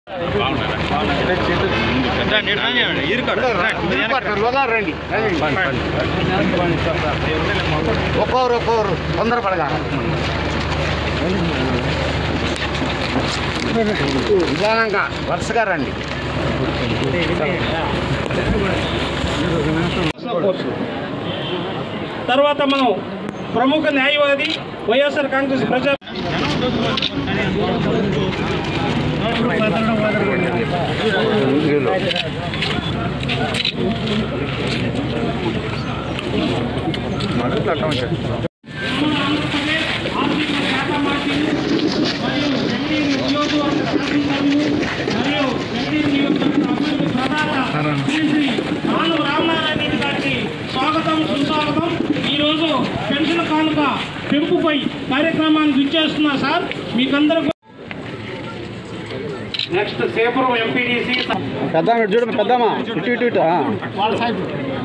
రండి ఒక్కొక్కరు ఒక్కొక్కరు తొందరపడగా నిదానంగా వరుసగా రండి తర్వాత మనం ప్రముఖ న్యాయవాది వైఎస్ఆర్ కాంగ్రెస్ ప్రజా నాను రామనారాయణ గారికి స్వాగతం సుస్వాగతం ఈరోజు పెన్షన్ కానుక పెంపుపై కార్యక్రమాన్ని విచ్చేస్తున్నా సార్ మీకందరూ నెక్స్ట్ సేపురం ఎంపీడీసీ పెద్దమ్మ ఇటు చూడమ్మా పెద్దమ్మ ఇటు ఇటు ఇటు ఆ. వాళ్ళ సైడ్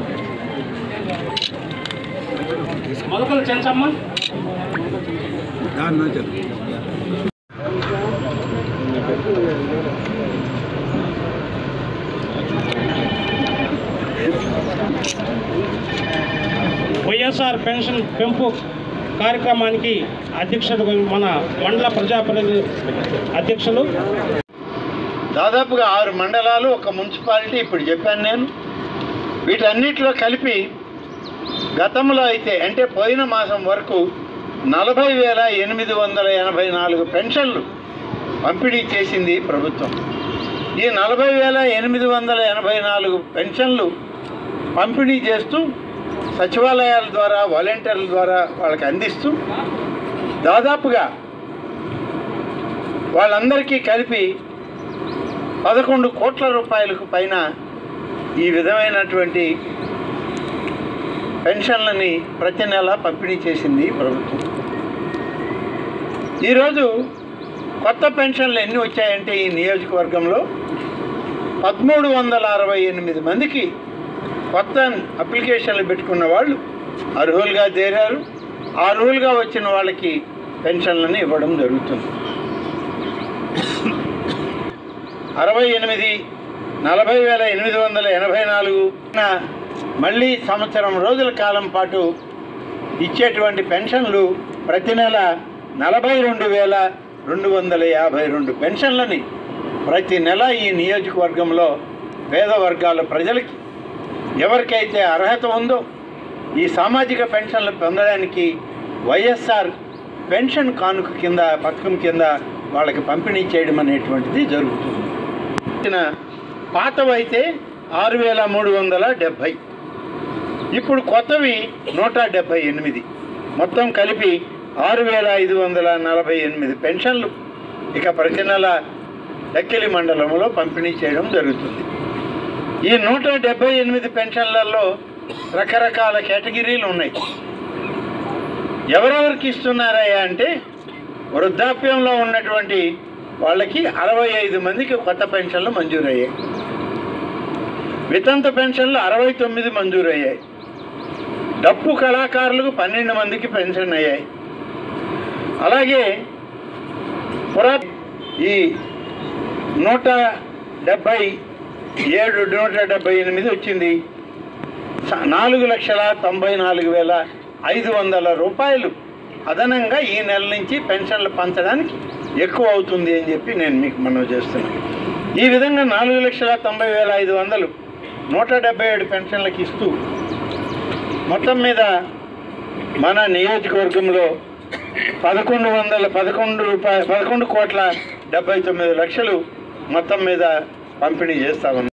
మొదకలు చెంచమ్మ వైఎస్ఆర్ పెన్షన్ పెంపు కార్యక్రమానికి అధ్యక్షత మన మండల ప్రజాప్రతినిధి అధ్యక్షులు దాదాపుగా ఆరు మండలాలు ఒక మున్సిపాలిటీ ఇప్పుడు చెప్పాను నేను వీటన్నిటిలో కలిపి గతంలో అయితే అంటే పోయిన మాసం వరకు నలభై వేల ఎనిమిది వందల ఎనభై నాలుగు పెన్షన్లు పంపిణీ చేసింది ప్రభుత్వం ఈ నలభై వేల ఎనిమిది వందల ఎనభై నాలుగు పెన్షన్లు పంపిణీ చేస్తూ సచివాలయాల ద్వారా వాలంటీర్ల ద్వారా వాళ్ళకి అందిస్తూ దాదాపుగా వాళ్ళందరికీ కలిపి పదకొండు కోట్ల రూపాయలకు పైన ఈ విధమైనటువంటి పెన్షన్లని ప్రతి నెల పంపిణీ చేసింది ప్రభుత్వం ఈరోజు కొత్త పెన్షన్లు ఎన్ని వచ్చాయంటే ఈ నియోజకవర్గంలో పదమూడు వందల అరవై ఎనిమిది మందికి కొత్త అప్లికేషన్లు పెట్టుకున్న వాళ్ళు అర్హులుగా చేరారు ఆ అర్హులుగా వచ్చిన వాళ్ళకి పెన్షన్లను ఇవ్వడం జరుగుతుంది అరవై ఎనిమిది నలభై వేల ఎనిమిది వందల ఎనభై నాలుగు మళ్ళీ సంవత్సరం రోజుల కాలం పాటు ఇచ్చేటువంటి పెన్షన్లు ప్రతి నెల నలభై రెండు వేల రెండు వందల యాభై రెండు పెన్షన్లని ప్రతి నెల ఈ నియోజకవర్గంలో పేద వర్గాల ప్రజలకి ఎవరికైతే అర్హత ఉందో ఈ సామాజిక పెన్షన్లు పొందడానికి వైఎస్ఆర్ పెన్షన్ కానుక కింద పథకం కింద వాళ్ళకి పంపిణీ చేయడం అనేటువంటిది జరుగుతుంది ఇచ్చిన పాతవైతే ఆరు వేల మూడు వందల డెబ్భై ఇప్పుడు కొత్తవి నూట డెబ్భై ఎనిమిది మొత్తం కలిపి ఆరు వేల ఐదు వందల నలభై ఎనిమిది పెన్షన్లు ఇక ప్రతి నెల డక్కిలి మండలంలో పంపిణీ చేయడం జరుగుతుంది ఈ నూట డెబ్బై ఎనిమిది పెన్షన్లలో రకరకాల కేటగిరీలు ఉన్నాయి ఎవరెవరికి ఇస్తున్నారయ్యా అంటే వృద్ధాప్యంలో ఉన్నటువంటి వాళ్ళకి అరవై ఐదు మందికి కొత్త పెన్షన్లు మంజూరయ్యాయి వితంతు పెన్షన్లు అరవై తొమ్మిది మంజూరయ్యాయి డప్పు కళాకారులకు పన్నెండు మందికి పెన్షన్ అయ్యాయి అలాగే పురా ఈ నూట డెబ్భై ఏడు నూట డెబ్బై ఎనిమిది వచ్చింది స- నాలుగు లక్షల తొంభై నాలుగు వేల ఐదు వందల రూపాయలు అదనంగా ఈ నెల నుంచి పెన్షన్లు పంచడానికి ఎక్కువ అవుతుంది అని చెప్పి నేను మీకు మనవి చేస్తున్నాను ఈ విధంగా నాలుగు లక్షల తొంభై వేల ఐదు వందలు నూట డెబ్బై ఏడు పెన్షన్లకు ఇస్తూ మొత్తం మీద మన నియోజకవర్గంలో పదకొండు వందల పదకొండు రూపాయల పదకొండు కోట్ల డెబ్బై తొమ్మిది లక్షలు మొత్తం మీద పంపిణీ చేస్తా ఉన్నాం